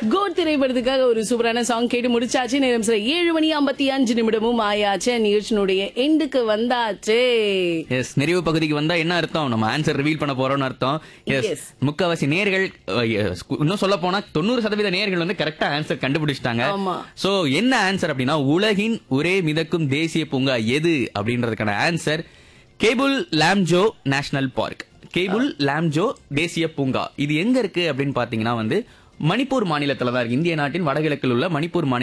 Code திரைப்படத்துக்காக ஒரு சூப்பரான சாங் கேட்டு முடிச்சாச்சு நேரம் சார் ஏழு மணி ஐம்பத்தி அஞ்சு நிமிடமும் ஆயாச்சு நிகழ்ச்சியினுடைய எண்டுக்கு வந்தாச்சு எஸ் நிறைவு பகுதிக்கு வந்தா என்ன அர்த்தம் நம்ம ஆன்சர் ரிவீல் பண்ண போறோம்னு அர்த்தம் Yes. எஸ் முக்கவாசி நேர்கள் அஹ், yes, இன்னும் சொல்ல போனா தொண்ணூறு சதவீத நேர்கள் வந்து கரெக்டா ஆன்சர் கண்டுபிடிச்சிட்டாங்க ஆமா. சோ என்ன ஆன்சர் அப்படின்னா உலகின் ஒரே மிதக்கும் தேசிய பூங்கா எது அப்படின்றதுக்கான answer Keibul Lamjao national park Keibul Lamjao தேசிய பூங்கா இது எங்க இருக்கு அப்படின்னு பாத்தீங்கன்னா வந்து மணிப்பூர் மாநிலத்துல தான் இருக்கு இந்திய நாட்டின் வடகிழக்கில் உள்ள மணிப்பூர் மாநில